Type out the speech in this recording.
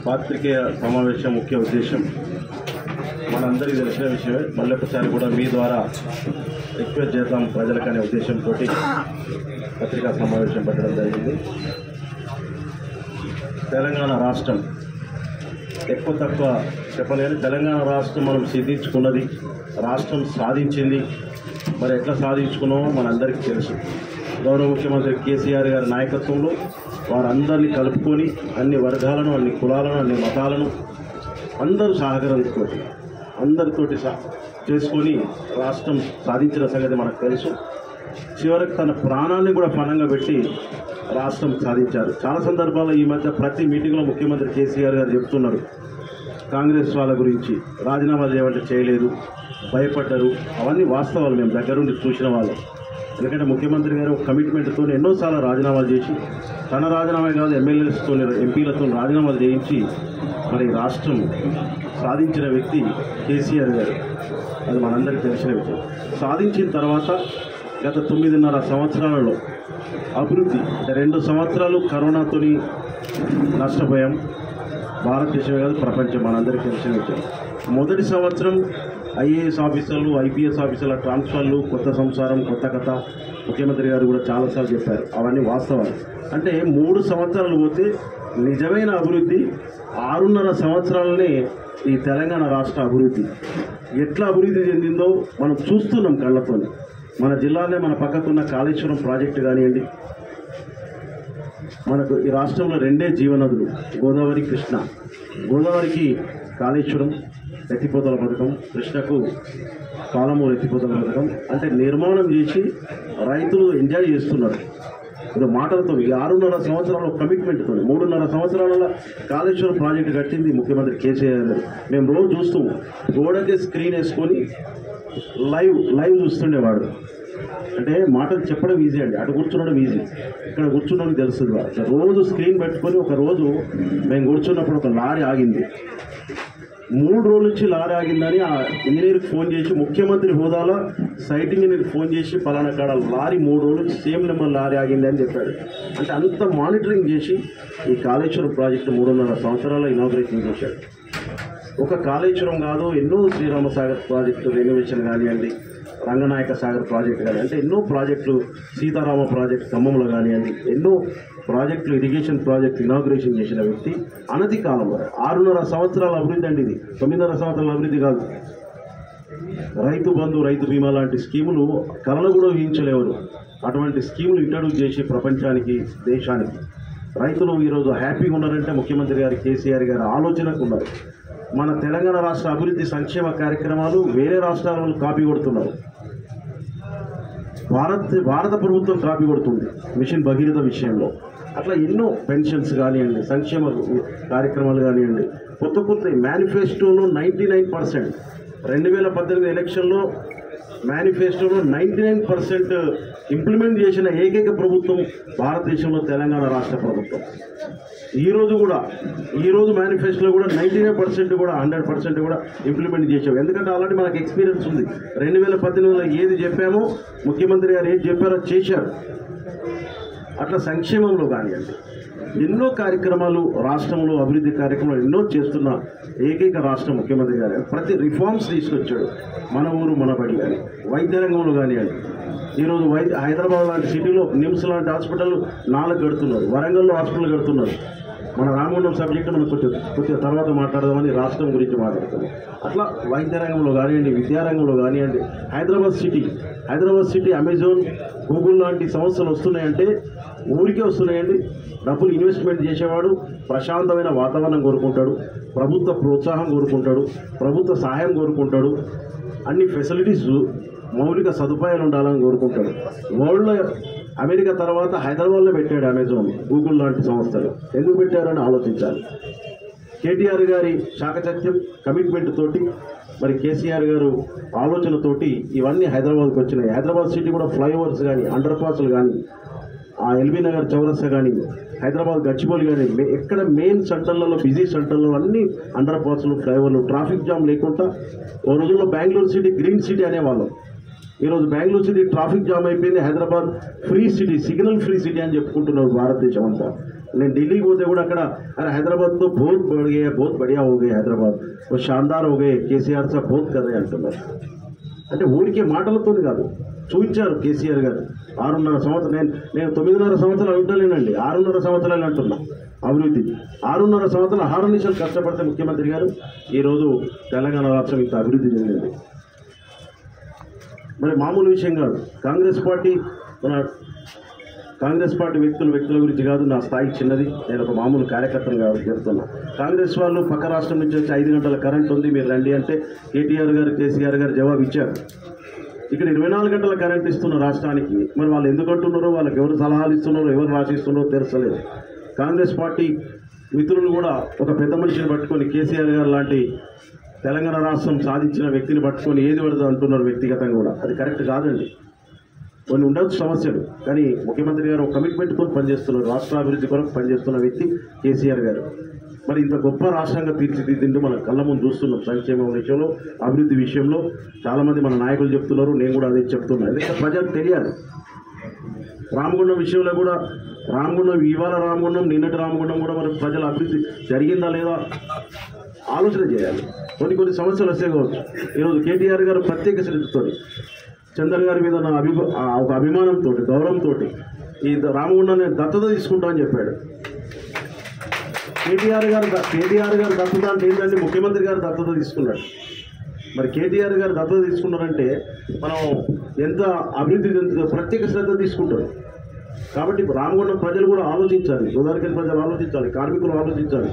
పాత్రికేయ సమావేశం ముఖ్య ఉద్దేశం మనందరికీ తెలిసిన విషయమే మళ్ళీ ఒకసారి కూడా మీ ద్వారా రిక్వెస్ట్ చేద్దాం ప్రజలకనే ఉద్దేశంతో పత్రికా సమావేశం పెట్టడం జరిగింది తెలంగాణ రాష్ట్రం ఎక్కువ తక్కువ చెప్పలేని తెలంగాణ రాష్ట్రం మనం సిద్ధించుకున్నది రాష్ట్రం సాధించింది మరి ఎట్లా సాధించుకున్నామో మనందరికీ తెలుసు గౌరవ ముఖ్యమంత్రి కేసీఆర్ గారి నాయకత్వంలో వారందరినీ కలుపుకొని అన్ని వర్గాలను అన్ని కులాలను అన్ని మతాలను అందరూ సహకరించుకో అందరితోటి సహ చేసుకొని రాష్ట్రం సాధించిన సంగతి మనకు తెలుసు చివరికి తన ప్రాణాన్ని కూడా పణంగా పెట్టి రాష్ట్రం సాధించారు చాలా సందర్భాల్లో ఈ మధ్య ప్రతి మీటింగ్లో ముఖ్యమంత్రి కేసీఆర్ గారు చెప్తున్నారు కాంగ్రెస్ వాళ్ళ గురించి రాజీనామా చేయమంటే చేయలేదు భయపడ్డారు అవన్నీ వాస్తవాలు మేము దగ్గరుండి చూసిన వాళ్ళం ఎందుకంటే ముఖ్యమంత్రి గారు కమిట్మెంట్తో ఎన్నోసార్లు రాజీనామాలు చేసి తన రాజీనామా కాదు ఎమ్మెల్యేలతో ఎంపీలతో రాజీనామాలు చేయించి మరి రాష్ట్రం సాధించిన వ్యక్తి కేసీఆర్ గారు అది మనందరికీ తెలిసిన విషయం సాధించిన తర్వాత గత తొమ్మిదిన్నర సంవత్సరాలలో అభివృద్ధి అంటే రెండు సంవత్సరాలు కరోనాతోని నష్టపోయాం భారతదేశమే కాదు ప్రపంచం మనందరికీ తెలిసిన విషయం మొదటి సంవత్సరం ఐఏఎస్ ఆఫీసర్లు ఐపీఎస్ ఆఫీసర్ల ట్రాన్స్ఫర్లు కొత్త సంసారం కొత్త కథ ముఖ్యమంత్రి గారు కూడా చాలాసార్లు చెప్పారు అవన్నీ వాస్తవాలు అంటే మూడు సంవత్సరాలు పోతే నిజమైన అభివృద్ధి ఆరున్నర సంవత్సరాలనే ఈ తెలంగాణ రాష్ట్ర అభివృద్ధి ఎట్లా అభివృద్ధి చెందిందో మనం చూస్తున్నాం కళ్ళతో మన జిల్లానే మన పక్కకున్న కాళేశ్వరం ప్రాజెక్టు కానివ్వండి మనకు ఈ రాష్ట్రంలో రెండే జీవనదులు గోదావరి కృష్ణ గోదావరికి కాళేశ్వరం ఎత్తిపోతల పథకం కృష్ణకు పాలమూరు ఎత్తిపోతల పథకం అంటే నిర్మాణం చేసి రైతులు ఎంజాయ్ చేస్తున్నారు ఇది మాటలతో ఈ ఆరున్నర సంవత్సరాల కమిట్మెంట్తో మూడున్నర సంవత్సరాల కాళేశ్వరం ప్రాజెక్టు కట్టింది ముఖ్యమంత్రి కేసీఆర్ గారు మేము రోజు చూస్తూ గోడకే స్క్రీన్ వేసుకొని లైవ్ లైవ్ చూస్తుండేవాడు అంటే మాటలు చెప్పడం ఈజీ అండి అటు కూర్చునడం ఈజీ ఇక్కడ కూర్చున్నది తెలుస్తుంది వాళ్ళకి. రోజు స్క్రీన్ పెట్టుకొని ఒక రోజు మేము కూర్చున్నప్పుడు ఒక లారీ ఆగింది మూడు రోజుల నుంచి లారీ ఆగిందని ఆ ఇంజనీర్కి ఫోన్ చేసి ముఖ్యమంత్రి హోదాలో సైట్ ఇంజనీర్కి ఫోన్ చేసి పలానా కాడ లారీ మూడు రోజుల నుంచి సేమ్ నెంబర్ లారీ ఆగింది అని చెప్పాడు అంటే అంత మానిటరింగ్ చేసి ఈ కాళేశ్వరం ప్రాజెక్టు మూడున్నర సంవత్సరాల ఇనాగ్రేషన్ చేశాడు ఒక కాళేశ్వరం కాదు ఎన్నో శ్రీరామ సాగర్ ప్రాజెక్టు రెనోవేషన్ కానివ్వండి రంగనాయక సాగర్ ప్రాజెక్టు కానీ అంటే ఎన్నో ప్రాజెక్టులు సీతారామ ప్రాజెక్టు ఖమ్మంలో కానివ్వండి ఎన్నో ప్రాజెక్టులు ఇరిగేషన్ ప్రాజెక్టు ఇనాగ్రేషన్ చేసిన వ్యక్తి అనతి కాలం వరకు ఆరున్నర సంవత్సరాల అభివృద్ధి అండి ఇది తొమ్మిదిన్నర సంవత్సరాల అభివృద్ధి కాదు రైతు బంధు రైతు బీమా లాంటి స్కీములు కళలు కూడా ఊహించలేవరు అటువంటి స్కీములు ఇంట్రడ్యూస్ చేసి ప్రపంచానికి దేశానికి రైతులు ఈరోజు హ్యాపీగా ఉన్నారంటే ముఖ్యమంత్రి గారు కేసీఆర్ గారు ఆలోచనకు ఉన్నారు మన తెలంగాణ రాష్ట్ర అభివృద్ధి సంక్షేమ కార్యక్రమాలు వేరే రాష్ట్రాల వాళ్ళు కాపీ కొడుతున్నారు భారత్ భారత ప్రభుత్వం కాపీ కొడుతుంది మిషన్ భగీరథ విషయంలో అట్లా ఎన్నో పెన్షన్స్ కానివ్వండి సంక్షేమ కార్యక్రమాలు కానివ్వండి కొత్త కొత్త మేనిఫెస్టోలో నైంటీ నైన్ పర్సెంట్ రెండు వేల పద్దెనిమిది ఎలక్షన్లో మేనిఫెస్టోలో నైంటీ నైన్ పర్సెంట్ ఇంప్లిమెంట్ చేసిన ఏకైక ప్రభుత్వం భారతదేశంలో తెలంగాణ రాష్ట్ర ప్రభుత్వం ఈ రోజు కూడా ఈ రోజు మేనిఫెస్టోలో కూడా నైంటీ నైన్ పర్సెంట్ కూడా హండ్రెడ్ పర్సెంట్ కూడా ఇంప్లిమెంట్ చేసాం ఎందుకంటే ఆల్రెడీ మనకు ఎక్స్పీరియన్స్ ఉంది రెండు వేల పద్దెనిమిదిలో ఏది చెప్పామో ముఖ్యమంత్రి గారు ఏది చెప్పారో చేశారు అట్లా సంక్షేమంలో కానివ్వండి ఎన్నో కార్యక్రమాలు రాష్ట్రంలో అభివృద్ధి కార్యక్రమాలు ఎన్నో చేస్తున్న ఏకైక రాష్ట్ర ముఖ్యమంత్రి గారు ప్రతి రిఫార్మ్స్ తీసుకొచ్చాడు మన ఊరు మన బడి కానీ వైద్య రంగంలో కానివ్వండి ఈరోజు వైద్య హైదరాబాద్ లాంటి సిటీలో నిమ్స్ లాంటి హాస్పిటల్ నాలుగు కడుతున్నారు వరంగల్లో హాస్పిటల్ కడుతున్నారు మన రామగుండం సబ్జెక్ట్ మనం కొంచెం కొద్దిగా తర్వాత మాట్లాడదామని రాష్ట్రం గురించి మాట్లాడుతున్నాం అట్లా వైద్య రంగంలో కానివ్వండి విద్యారంగంలో కానివ్వండి Hyderabad city Hyderabad city Amazon Google లాంటి సంస్థలు వస్తున్నాయంటే ఊరికే వస్తున్నాయండి డబ్బులు ఇన్వెస్ట్మెంట్ చేసేవాడు ప్రశాంతమైన వాతావరణం కోరుకుంటాడు ప్రభుత్వ ప్రోత్సాహం కోరుకుంటాడు ప్రభుత్వ సహాయం కోరుకుంటాడు అన్ని ఫెసిలిటీస్ మౌలిక సదుపాయాలు ఉండాలని కోరుకుంటాడు వరల్డ్లో అమెరికా తర్వాత హైదరాబాద్లో పెట్టాడు అమెజాన్ గూగుల్ లాంటి సంస్థలు ఎందుకు పెట్టారని ఆలోచించాలి కేటీఆర్ గారి శాఖచత్యం కమిట్మెంట్ తోటి మరి కేసీఆర్ గారు ఆలోచనతోటి ఇవన్నీ హైదరాబాద్కి వచ్చినాయి హైదరాబాద్ సిటీ కూడా ఫ్లైఓవర్స్ కానీ అండర్ పాస్లు కానీ ఆ ఎల్బీ నగర్ చౌరస్తా కానీ హైదరాబాద్ గచ్చిబౌలి కానీ మే- ఎక్కడ మెయిన్ సెంటర్లలో బిజీ సెంటర్లలో అన్ని అండర్ పాస్లు ఫ్లైఓవర్లు ట్రాఫిక్ జామ్ లేకుండా ఓ రోజుల్లో బెంగళూరు సిటీ గ్రీన్ సిటీ అనేవాళ్ళం ఈరోజు బెంగళూరు సిటీ ట్రాఫిక్ జామ్ అయిపోయింది Hyderabad free city signal free city అని చెప్పుకుంటున్నారు భారతదేశం అంతా నేను ఢిల్లీకి పోతే కూడా అక్కడ అరే హైదరాబాద్ తో బహుత్ బడియా బహుత్ బడియా హో గए హైదరాబాద్ ఓ షాందార్ హో గए కేసీఆర్ సాబ్ బహుత్ కదే అంటున్నారు అంటే ఊరికే మాటలతో కాదు చూపించారు కేసీఆర్ గారు ఆరున్నర సంవత్సరం నేను నేను తొమ్మిదిన్నర సంవత్సరాలు ఉంటలేనండి ఆరున్నర సంవత్సరాలు అంటున్నా అభివృద్ధి ఆరున్నర సంవత్సరాలు హారనిషాలు కష్టపడితే ముఖ్యమంత్రి గారు ఈరోజు తెలంగాణ రాష్ట్రం ఇంత అభివృద్ధి చెందింది మరి మామూలు విషయం కాదు కాంగ్రెస్ పార్టీ మన కాంగ్రెస్ పార్టీ వ్యక్తుల వ్యక్తుల గురించి కాదు నా స్థాయి చిన్నది నేను ఒక మామూలు కార్యకర్తను కాబట్టి చెప్తున్నా కాంగ్రెస్ వాళ్ళు పక్క రాష్ట్రం నుంచి వచ్చి ఐదు గంటల కరెంట్ ఉంది మీరు రండి అంటే కేటీఆర్ గారు కేసీఆర్ గారు జవాబు ఇచ్చారు ఇక్కడ ఇరవై నాలుగు గంటల కరెంట్ ఇస్తున్న రాష్ట్రానికి మరి వాళ్ళు ఎందుకు అంటున్నారో వాళ్ళకి ఎవరు సలహాలు ఇస్తున్నారో ఎవరు రాసిస్తున్నారో తెలుసలేదు కాంగ్రెస్ పార్టీ మిత్రులు కూడా ఒక పెద్ద మనిషిని పట్టుకొని కేసీఆర్ గారు లాంటి తెలంగాణ రాష్ట్రం సాధించిన వ్యక్తిని పట్టుకొని ఏది పడదు అంటున్నారు వ్యక్తిగతంగా కూడా అది కరెక్ట్ కాదండి కొన్ని ఉండొచ్చు సమస్యలు కానీ ముఖ్యమంత్రి గారు ఒక కమిట్మెంట్ తో పనిచేస్తున్నారు రాష్ట్ర అభివృద్ధి కొరకు పనిచేస్తున్న వ్యక్తి కేసీఆర్ గారు మరి ఇంత గొప్ప రాష్ట్రంగా తీర్చిదిద్దిండు మన కళ్ళ ముందు చూస్తున్నాం సంక్షేమం విషయంలో అభివృద్ధి విషయంలో చాలా మంది మన నాయకులు చెప్తున్నారు నేను కూడా అదే చెప్తున్నాను ఎందుకంటే ప్రజలకు తెలియాలి రామగుండం విషయంలో కూడా రామగుండం ఇవాళ రామగుండం నిన్నటి రామగుండం కూడా మరి ప్రజల అభివృద్ధి జరిగిందా లేదా ఆలోచన చేయాలి కొన్ని కొన్ని సమస్యలు వస్తే కావచ్చు ఈరోజు కేటీఆర్ గారు ప్రత్యేక శ్రద్ధతో చందర్ గారి మీద నా అభి ఆ ఒక అభిమానంతో గౌరవంతో ఈ రామగుండాన్ని దత్తత తీసుకుంటా అని చెప్పాడు కేటీఆర్ గారు కేటీఆర్ గారు దత్తత అంటే ఏంటంటే ముఖ్యమంత్రి గారు దత్తత తీసుకున్నాడు మరి కేటీఆర్ గారు దత్తత తీసుకున్నారంటే మనం ఎంత అభివృద్ధి చెందుతుందో ప్రత్యేక శ్రద్ధ తీసుకుంటారు కాబట్టి రామగుండం ప్రజలు కూడా ఆలోచించాలి గోదావరి ప్రజలు ఆలోచించాలి కార్మికులు ఆలోచించాలి